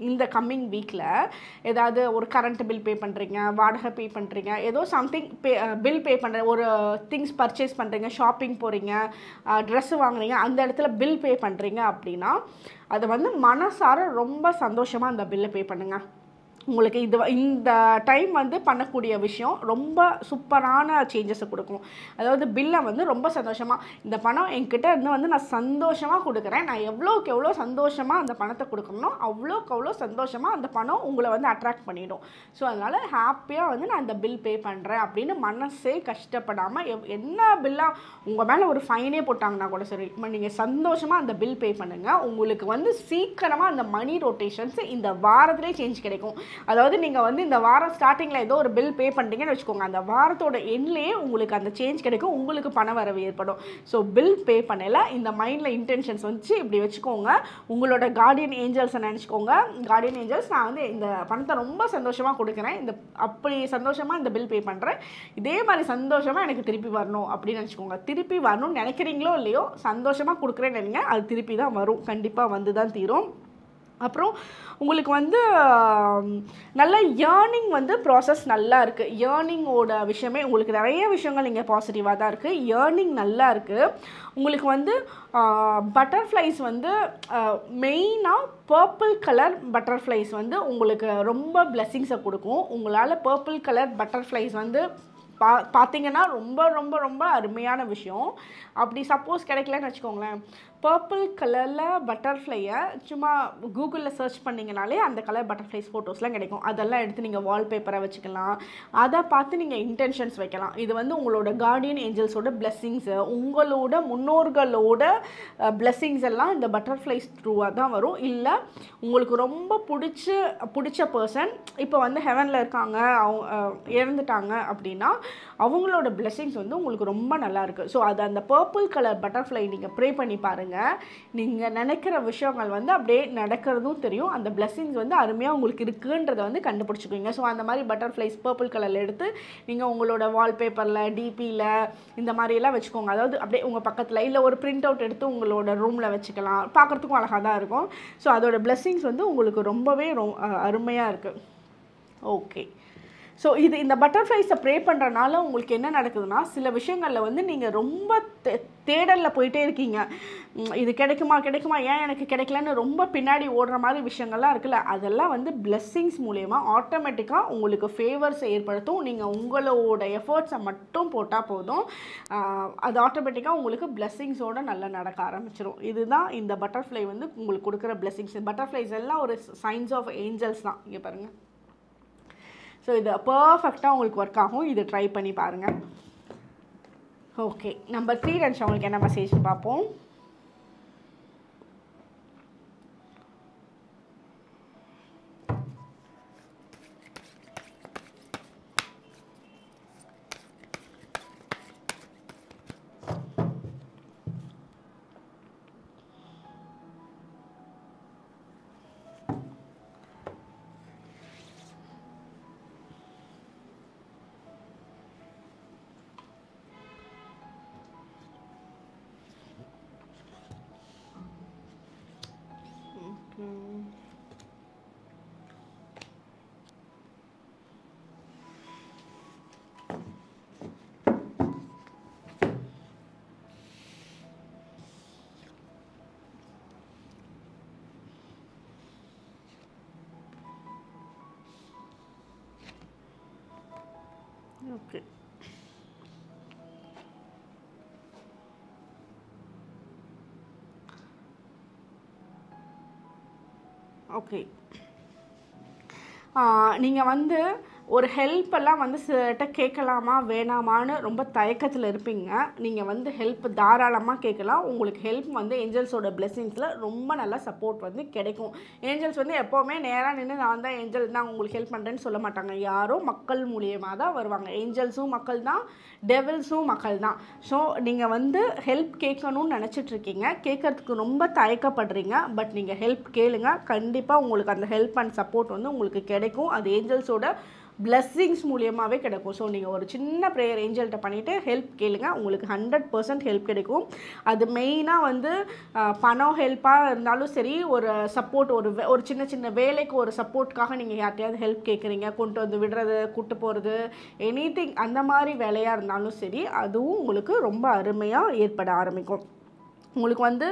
இந்த கம்மிங் வீக்கில் ஏதாவது ஒரு கரண்ட் பில் பே பண்ணுறீங்க வாடகை பே பண்ணுறீங்க ஏதோ சம்திங் பே பில் பே பண்ணுற ஒரு திங்ஸ் பர்ச்சேஸ் பண்ணுறீங்க ஷாப்பிங் போகிறீங்க ட்ரெஸ்ஸு வாங்குறீங்க அந்த இடத்துல பில் பே பண்ணுறீங்க அப்படின்னா அதை வந்து மனசார ரொம்ப சந்தோஷமாக அந்த பில்லை பே பண்ணுங்கள் உங்களுக்கு இது வ- இந்த டைம் வந்து பண்ணக்கூடிய விஷயம் ரொம்ப சூப்பரான சேஞ்சஸை கொடுக்கும் அதாவது பில்லை வந்து ரொம்ப சந்தோஷமாக இந்த பணம் என்கிட்ட இருந்து வந்து நான் சந்தோஷமாக கொடுக்குறேன் நான் எவ்வளோக்கு எவ்வளோ சந்தோஷமாக அந்த பணத்தை கொடுக்கணும் அவ்வளோக்கு அவ்வளோ சந்தோஷமாக அந்த பணம் உங்களை வந்து அட்ராக்ட் பண்ணிடும் ஸோ அதனால் ஹாப்பியாக வந்து நான் இந்த பில் பே பண்ணுறேன் அப்படின்னு மனசே கஷ்டப்படாமல் எவ் என்ன பில்லாக உங்கள் மேலே ஒரு ஃபைனே போட்டாங்கன்னா கூட சரி நீங்கள் சந்தோஷமாக அந்த பில் பே பண்ணுங்கள் உங்களுக்கு வந்து சீக்கிரமாக அந்த மணி ரொட்டேஷன்ஸ் இந்த வாரத்திலே சேஞ்ச் கிடைக்கும் அதாவது நீங்கள் வந்து இந்த வாரம் ஸ்டார்டிங்கில் ஏதோ ஒரு பில் பே பண்ணுறீங்கன்னு வச்சுக்கோங்க அந்த வாரத்தோட எண்ட்லேயே உங்களுக்கு அந்த சேஞ்ச் கிடைக்கும் உங்களுக்கு பண வரவு ஏற்படும் ஸோ பில் பே பண்ணல இந்த மைண்டில் இன்டென்ஷன்ஸ் வச்சு இப்படி வச்சுக்கோங்க உங்களோட கார்டியன் ஏஞ்சல்ஸை நினச்சிக்கோங்க கார்டியன் ஏஞ்சல்ஸ் நான் வந்து இந்த பணத்தை ரொம்ப சந்தோஷமாக கொடுக்குறேன் இந்த அப்படி சந்தோஷமாக இந்த பில் பே பண்ணுறேன் இதே மாதிரி சந்தோஷமாக எனக்கு திருப்பி வரணும் அப்படின்னு நினச்சிக்கோங்க திருப்பி வரணும்னு நினைக்கிறீங்களோ இல்லையோ சந்தோஷமாக கொடுக்குறேன்னு நினைங்க அது திருப்பி தான் வரும் கண்டிப்பாக வந்து தான் தீரும் அப்புறம் உங்களுக்கு வந்து ஆம், நல்ல ஏர்னிங் வந்து ப்ராசஸ் நல்லா இருக்குது ஏர்னிங்கோட விஷயமே உங்களுக்கு நிறைய விஷயங்கள் இங்கே பாசிட்டிவாக தான் இருக்குது ஏர்னிங் நல்லா இருக்குது உங்களுக்கு வந்து பட்டர்ஃப்ளைஸ் வந்து மெயினாக பர்பிள் கலர் பட்டர்ஃப்ளைஸ் வந்து உங்களுக்கு ரொம்ப பிளெஸ்ஸிங்ஸை கொடுக்கும் உங்களால் பர்பிள் கலர் பட்டர்ஃப்ளைஸ் வந்து பா பார்த்தீங்கன்னா ரொம்ப ரொம்ப ரொம்ப அருமையான விஷயம் அப்படி சப்போஸ் கிடைக்கலன்னு வச்சுக்கோங்களேன் பர்பிள் கலரில் பட்டர்ஃப்ளையை சும்மா கூகுளில் சர்ச் பண்ணிங்கனாலே அந்த கலர் பட்டர்ஃப்ளைஸ் ஃபோட்டோஸ்லாம் கிடைக்கும் அதெல்லாம் எடுத்து நீங்கள் வால்பேப்பரை வச்சுக்கலாம் அதை பார்த்து நீங்கள் இன்டென்ஷன்ஸ் வைக்கலாம் இது வந்து உங்களோட கார்டியன் ஏஞ்சல்ஸோட பிளெஸ்ஸிங்ஸு உங்களோட முன்னோர்களோட பிளெஸ்ஸிங்ஸ் எல்லாம் இந்த பட்டர்ஃப்ளைஸ் த்ரூவாக தான் வரும் இல்லை உங்களுக்கு ரொம்ப பிடிச்ச பிடிச்ச பர்சன் இப்போ வந்து ஹெவனில் இருக்காங்க அவங்க அஹ், இறந்துட்டாங்க அப்படின்னா அவங்களோட பிளெஸ்ஸிங்ஸ் வந்து உங்களுக்கு ரொம்ப நல்லா இருக்கு ஸோ அது அந்த பர்பிள் கலர் பட்டர்ஃப்ளை நீங்கள் ப்ரே பண்ணி பாருங்கள் நீங்கள் நினைக்கிற விஷயங்கள் வந்து அப்படியே நடக்கிறதும் தெரியும் அந்த பிளெஸ்ஸிங்ஸ் வந்து அருமையாக உங்களுக்கு இருக்குன்றதை வந்து கண்டுபிடிச்சிக்குவீங்க ஸோ அந்த மாதிரி பட்டர்ஃப்ளைஸ் பர்பிள் கலரில் எடுத்து நீங்கள் உங்களோட வால்பேப்பரில் டிபியில் இந்த மாதிரியெல்லாம் வச்சுக்கோங்க அதாவது அப்படியே உங்கள் பக்கத்தில் இல்லை ஒரு பிரிண்ட் அவுட் எடுத்து உங்களோட ரூமில் வச்சுக்கலாம் பார்க்குறதுக்கும் அழகாக தான் இருக்கும் ஸோ அதோட பிளெஸ்ஸிங்ஸ் வந்து உங்களுக்கு ரொம்பவே ரொ அருமையாக இருக்குது ஓகே ஸோ இது இந்த பட்டர்ஃப்ளைஸை ப்ரே பண்ணுறனால உங்களுக்கு என்ன நடக்குதுன்னா சில விஷயங்களில் வந்து நீங்கள் ரொம்ப தே தேடலில் போயிட்டே இருக்கீங்க உம், இது கிடைக்குமா கிடைக்குமா ஏன் எனக்கு கிடைக்கலன்னு ரொம்ப பின்னாடி ஓடுற மாதிரி விஷயங்கள்லாம் இருக்குல்ல அதெல்லாம் வந்து blessings மூலயமா ஆட்டோமேட்டிக்காக உங்களுக்கு ஃபேவர்ஸை ஏற்படுத்தும் நீங்கள் உங்களோட எஃபர்ட்ஸை மட்டும் போட்டால் போதும் ஆஹ், அது ஆட்டோமேட்டிக்காக உங்களுக்கு பிளெஸ்ஸிங்ஸோட நல்லா நடக்க ஆரம்பிச்சிடும் இதுதான் இந்த பட்டர்ஃப்ளை வந்து உங்களுக்கு கொடுக்குற blessings பட்டர்ஃப்ளைஸ் எல்லாம் ஒரு சைன்ஸ் ஆஃப் ஏஞ்சல்ஸ் தான் இங்கே பாருங்கள் ஸோ இது பர்ஃபெக்டாக உங்களுக்கு ஒர்க் ஆகும் இது ட்ரை பண்ணி பாருங்கள் ஓகே நம்பர் த்ரீ நினச்சா உங்களுக்கு என்ன மெசேஜ் பார்ப்போம் ஓகே ஓகே நீங்கள் வந்து ஒரு ஹெல்ப் எல்லாம் வந்து சிலர்கிட்ட கேட்கலாமா வேணாமான்னு ரொம்ப தயக்கத்தில் இருப்பீங்க நீங்கள் வந்து ஹெல்ப் தாராளமாக கேட்கலாம் உங்களுக்கு ஹெல்ப் வந்து ஏஞ்சல்ஸோட பிளெஸிங்ஸில் ரொம்ப நல்லா சப்போர்ட் வந்து கிடைக்கும் ஏஞ்சல்ஸ் வந்து எப்போவுமே நேராக நின்று நான் தான் ஏஞ்சல் தான் உங்களுக்கு ஹெல்ப் பண்ணுறேன்னு சொல்ல மாட்டாங்க யாரோ மக்கள் மூலியமாக தான் வருவாங்க ஏஞ்சல்ஸும் மக்கள் தான் டெவில்ஸும் மக்கள் தான் ஸோ நீங்கள் வந்து ஹெல்ப் கேட்கணும்னு நினச்சிட்டு இருக்கீங்க கேட்கறதுக்கு ரொம்ப தயக்கப்படுறீங்க பட் நீங்கள் ஹெல்ப் கேளுங்க கண்டிப்பாக உங்களுக்கு அந்த ஹெல்ப் அண்ட் சப்போர்ட் வந்து உங்களுக்கு கிடைக்கும் அது ஏஞ்சல்ஸோட பிளெஸ்ஸிங்ஸ் மூலியமாகவே கிடைக்கும் ஸோ நீங்கள் ஒரு சின்ன ப்ரேயர் ஏஞ்சல்கிட்ட பண்ணிவிட்டு ஹெல்ப் கேளுங்க உங்களுக்கு ஹண்ட்ரட் பர்சன்ட் ஹெல்ப் கிடைக்கும் அது மெயினாக வந்து ஆஹ், பணம் ஹெல்ப்பாக இருந்தாலும் சரி ஒரு சப்போர்ட் ஒரு வே- ஒரு சின்ன சின்ன வேலைக்கு ஒரு சப்போர்ட்காக நீங்கள் யார்ட்டையாவது ஹெல்ப் கேட்குறீங்க கொண்டு வந்து விடுறது கூட்டு போகிறது எனி அந்த மாதிரி வேலையாக இருந்தாலும் சரி அதுவும் உங்களுக்கு ரொம்ப அருமையாக ஏற்பட ஆரம்பிக்கும் உங்களுக்கு வந்து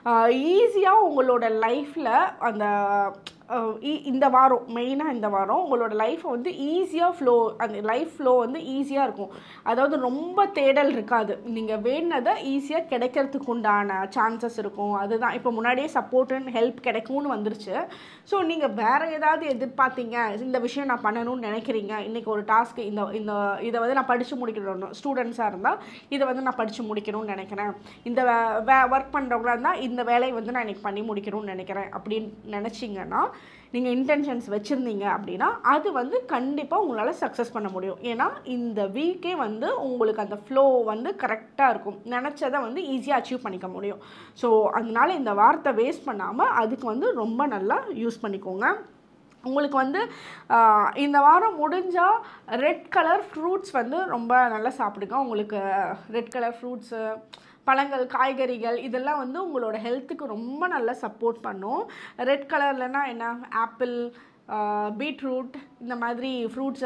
ஈஸியாக உங்களோட லைஃப்பில் அந்த அஹ், இ- இந்த வாரம் மெயினாக இந்த வாரம் உங்களோட லைஃப்பை வந்து ஈஸியாக ஃப்ளோ அந்த லைஃப் ஃப்ளோ வந்து ஈஸியாக இருக்கும் அதாவது ரொம்ப தேடல் இருக்காது நீங்கள் வேணுனதை ஈஸியாக கிடைக்கிறதுக்கு உண்டான சான்சஸ் இருக்கும் அதுதான் இப்போ முன்னாடியே சப்போர்ட் அண்ட் ஹெல்ப் கிடைக்கும்னு வந்துருச்சு ஸோ நீங்கள் வேறு ஏதாவது எதிர்பார்த்தீங்க இந்த விஷயம் நான் பண்ணணும்னு நினைக்கிறீங்க இன்றைக்கி ஒரு டாஸ்க்கு இந்த இந்த இதை வந்து நான் படித்து முடிக்கணும் ஸ்டூடெண்ட்ஸாக இருந்தால் இதை வந்து நான் படித்து முடிக்கணும்னு நினைக்கிறேன் இந்த வே ஒர்க் பண்ணுறவங்களா இருந்தால் இந்த வேலையை வந்து நான் இன்னைக்கு பண்ணி முடிக்கணும்னு நினைக்கிறேன் அப்படின்னு நினச்சிங்கன்னா நீங்கள் இன்டென்ஷன்ஸ் வச்சுருந்தீங்க அப்படின்னா அது வந்து கண்டிப்பாக உங்களால் சக்ஸஸ் பண்ண முடியும் ஏன்னா இந்த வீக்கே வந்து உங்களுக்கு அந்த ஃப்ளோ வந்து கரெக்டாக இருக்கும் நினச்சதை வந்து ஈஸியாக அச்சீவ் பண்ணிக்க முடியும் ஸோ அதனால இந்த வார்த்தை வேஸ்ட் பண்ணாமல் அதுக்கு வந்து ரொம்ப நல்லா யூஸ் பண்ணிக்கோங்க உங்களுக்கு வந்து ஆஹ், இந்த வாரம் முடிஞ்சால் ரெட் கலர் ஃப்ரூட்ஸ் வந்து ரொம்ப நல்லா சாப்பிடுங்க உங்களுக்கு ரெட் கலர் ஃப்ரூட்ஸு பழங்கள் காய்கறிகள் இதெல்லாம் வந்து உங்களோட ஹெல்த்துக்கு ரொம்ப நல்லா சப்போர்ட் பண்ணும் ரெட் கலர்லனா என்ன ஆப்பிள் பீட்ரூட் இந்த மாதிரி ஃப்ரூட்ஸ்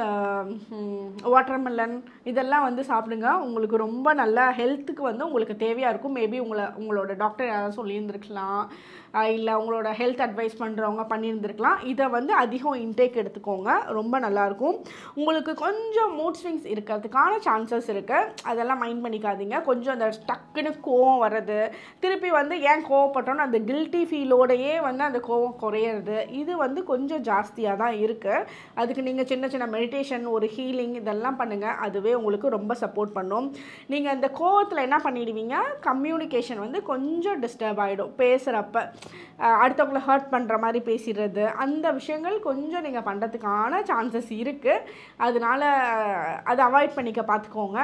வாட்டர்மெலன் இதெல்லாம் வந்து சாப்பிடுங்க உங்களுக்கு ரொம்ப நல்ல ஹெல்த்துக்கு வந்து உங்களுக்கு தேவையாக இருக்கும் மேபி உங்களை உங்களோட டாக்டர் யாராவது சொல்லியிருந்துருக்கலாம் இல்லை உங்களோட ஹெல்த் அட்வைஸ் பண்ணுறவங்க பண்ணியிருந்துருக்கலாம் இதை வந்து அதிகம் இன்டேக் எடுத்துக்கோங்க ரொம்ப நல்லாயிருக்கும் உங்களுக்கு கொஞ்சம் மூட் ஸ்விங்ஸ் இருக்கிறதுக்கான சான்சஸ் இருக்குது அதெல்லாம் மைண்ட் பண்ணிக்காதீங்க கொஞ்சம் அந்த டக்குன்னு கோவம் வர்றது திருப்பி வந்து ஏன் கோவப்பட்டோன்னு அந்த கில்ட்டி ஃபீலோடையே வந்து அந்த கோவம் குறையிறது இது வந்து கொஞ்சம் ஜாஸ்தியாக தான் இருக்குது அதுக்கு நீங்கள் சின்ன சின்ன மெடிடேஷன் ஒரு ஹீலிங் இதெல்லாம் பண்ணுங்கள் அதுவே உங்களுக்கு ரொம்ப சப்போர்ட் பண்ணும் நீங்கள் அந்த கோவத்தில் என்ன பண்ணிடுவீங்க கம்யூனிகேஷன் வந்து கொஞ்சம் டிஸ்டர்ப் ஆகிடும் பேசுகிறப்ப அடுத்தவங்கள ஹர்ட் பண்ணுற மாதிரி பேசிடுறது அந்த விஷயங்கள் கொஞ்சம் நீங்கள் பண்ணுறதுக்கான சான்சஸ் இருக்குது அதனால அதை அவாய்ட் பண்ணிக்க பார்த்துக்கோங்க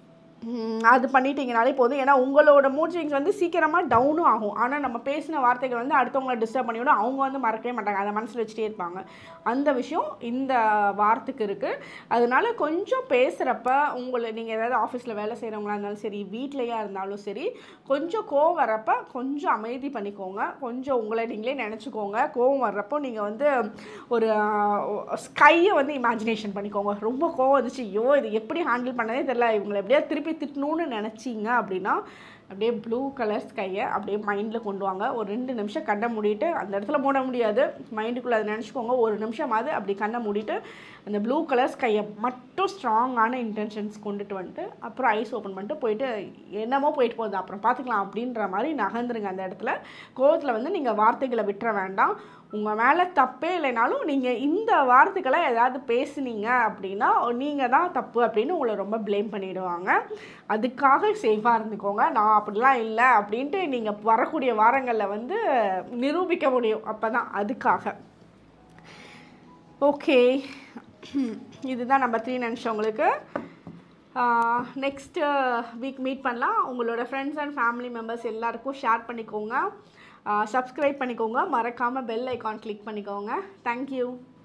ம், அது பண்ணிட்டீங்கனாலே போதும் ஏன்னா உங்களோட மூட் ஸ்விங்ஸ் வந்து சீக்கிரமாக டவுனும் ஆகும் ஆனால் நம்ம பேசின வார்த்தைகள் வந்து அடுத்தவங்கள டிஸ்டர்ப் பண்ணிவிடும் அவங்க வந்து மறக்கவே மாட்டாங்க அதை மனசில் வச்சுட்டே இருப்பாங்க அந்த விஷயம் இந்த வாரத்துக்கு இருக்குது அதனால கொஞ்சம் பேசுகிறப்ப உங்களை நீங்கள் ஏதாவது ஆஃபீஸில் வேலை செய்கிறவங்களா இருந்தாலும் சரி வீட்லையா இருந்தாலும் சரி கொஞ்சம் கோவம் வர்றப்ப கொஞ்சம் அமைதி பண்ணிக்கோங்க கொஞ்சம் உங்களை நீங்களே நினச்சிக்கோங்க கோவம் வர்றப்போ நீங்கள் வந்து ஒரு ஸ்கையை வந்து இமேஜினேஷன் பண்ணிக்கோங்க ரொம்ப கோவம் வந்துச்சு ஐயோ இது எப்படி ஹேண்டில் பண்ணதே தெரியல இவங்களை எப்படியா திருப்பி திட்டணும்னு நினச்சிங்க அப்படின்னா அப்படியே ப்ளூ கலர் ஸ்கையை அப்படியே மைண்டில் கொண்டு வாங்க ஒரு ரெண்டு நிமிஷம் கண்ணை மூடிட்டு அந்த இடத்துல மூட முடியாது மைண்டுக்குள்ளே அதை நினச்சிக்கோங்க ஒரு நிமிஷமாவது அப்படி கண்ணை மூடிட்டு அந்த ப்ளூ கலர் ஸ்கையை மட்டும் ஸ்ட்ராங்கான இன்டென்ஷன்ஸ் கொண்டுட்டு வந்துட்டு அப்புறம் ஐஸ் ஓப்பன் பண்ணிட்டு போயிட்டு என்னமோ போயிட்டு போகுது அப்புறம் பார்த்துக்கலாம் அப்படின்ற மாதிரி நகர்ந்துருங்க அந்த இடத்துல கோவத்தில் வந்து நீங்கள் வார்த்தைகளை விட்டுற வேண்டாம் உங்கள் மேலே தப்பே இல்லைனாலும் நீங்கள் இந்த வார்த்தைகளை ஏதாவது பேசுனீங்க அப்படின்னா நீங்கள் தான் தப்பு அப்படின்னு உங்களை ரொம்ப ப்ளேம் பண்ணிடுவாங்க அதுக்காக சேஃபாக இருந்துக்கோங்க நான் அப்படிலாம் இல்லை அப்படின்ட்டு நீங்கள் வரக்கூடிய வாரங்களில் வந்து நிரூபிக்க முடியும் அப்போ தான் அதுக்காக ஓகே இதுதான் நம்பர் த்ரீ நினச்சவங்களுக்கு நெக்ஸ்ட்டு வீக் மீட் பண்ணலாம் உங்களோட ஃப்ரெண்ட்ஸ் அண்ட் ஃபேமிலி மெம்பர்ஸ் எல்லாருக்கும் ஷேர் பண்ணிக்கோங்க சப்ஸ்கிரைப் பண்ணிக்கோங்க மறக்காமல் பெல் ஐக்கான் கிளிக் பண்ணிக்கோங்க தேங்க்யூ